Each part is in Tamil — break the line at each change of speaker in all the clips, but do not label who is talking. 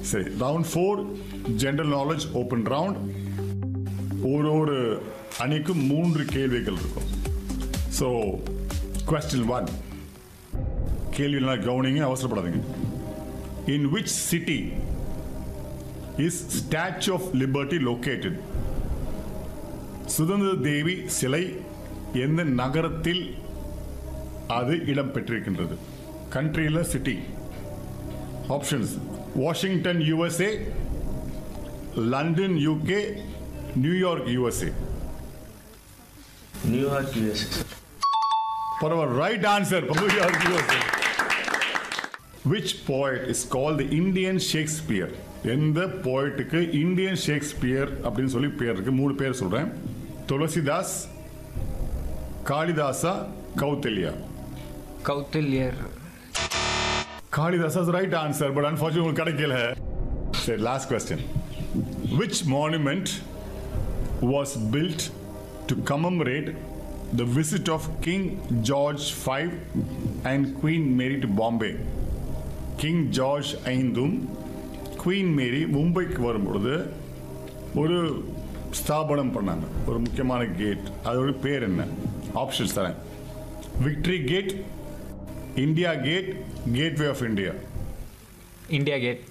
சரி round four general knowledge open round ஒரு ஒரு அணிக்கும் மூன்று கேள்விகள் இருக்கும் ஸோ கொஸ்டின் ஒன் கேள்வி நல்லா கவனிங்க அவசரப்படாதீங்க in which city is statue of liberty located சுதந்திர தேவி சிலை எந்த நகரத்தில் அது இடம் பெற்றிருக்கின்றது கண்ட்ரியில் city options Washington USA London UK New York USA
New York USA sir
பரவாயில்ல right answer New York USA which poet is called the Indian Shakespeare எந்த போய்ட்டுக்கு இந்தியன் ஷேக்ஸ்பியர் அப்படின்னு சொல்லி பேர் இருக்கு மூணு பேர் சொல்றேன் Tulsidas Kalidasa Kautilya
Kautilyar
Kalidas is right answer but unfortunate உங்களுக்கு கிடைக்கல சரி last question which monument was built to commemorate the visit of King George five and Queen Mary to Bombay King George ஐந்தும் குவீன் மேரி மும்பைக்கு வரும்பொழுது ஒரு ஸ்தாபனம் பண்ணாங்க ஒரு முக்கியமான கேட் அதோட பேர் என்ன ஆப்ஷன்ஸ் தரேன் victory gate India gate gateway of India
India gate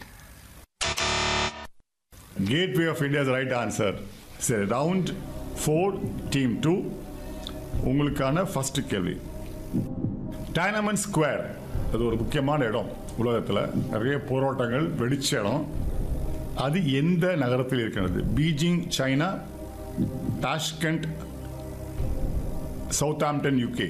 gateway of India right answer சரி ரவுண்ட் ஃபோர் டீம் டூ உங்களுக்கான ஃபர்ஸ்ட் கேள்வி டைனமன் ஸ்கொயர் அது ஒரு முக்கியமான இடம் உலகத்தில் நிறைய போராட்டங்கள் வெடிச்ச இடம் அது எந்த நகரத்தில் இருக்கிறது Beijing China Tashkent Southampton UK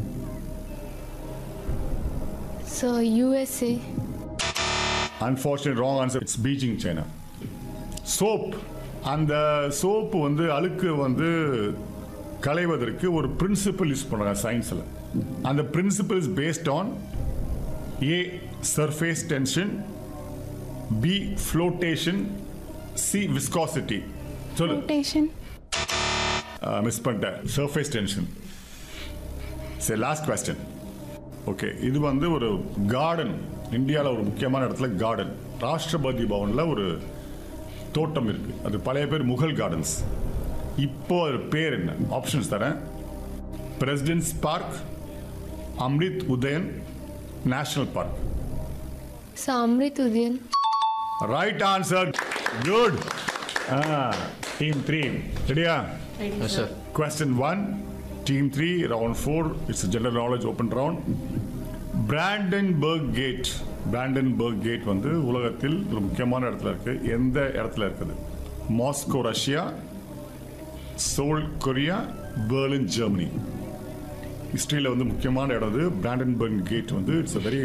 So USA.
Unfortunate wrong answer it's Beijing China soap அந்த சோப்பு வந்து அழுக்கு வந்து களைவதற்கு ஒரு பிரின்சிபல் யூஸ் பண்ணுறாங்க சயின்ஸில் அந்த principle is based on A surface tension B flotation C viscosity சொல்லு
Rotation.
மிஸ் பண்ணிட்டேன் சர்ஃபேஸ் டென்ஷன் சரி லாஸ்ட் கொஸ்டின் ஓகே இது வந்து ஒரு கார்டன் இந்தியாவில் ஒரு முக்கியமான இடத்துல கார்டன் ராஷ்டிரபதி பவனில் ஒரு தோட்டம் இருக்கு அது பழைய பேர் முகல் கார்டன்ஸ் இப்போ அது பேர் என்ன ஆப்ஷன்ஸ் தரேன் President's park Amrit Udyan national park
So Amrit Udayan.
Right answer good team three ரெடியா
yes sir
Question one, Team three, round four. It's a general knowledge open round. Brandenburg Gate. Brandenburg Gate வந்து உலகத்தில் ஒரு முக்கியமான இடத்துல இருக்கு எந்த இடத்துல இருக்குது Moscow Russia Seoul Korea Berlin Germany ஹிஸ்டரியில் வந்து முக்கியமான இடம் அது பிராண்டன்பர்க் கேட் வந்து இட்ஸ் a வெரி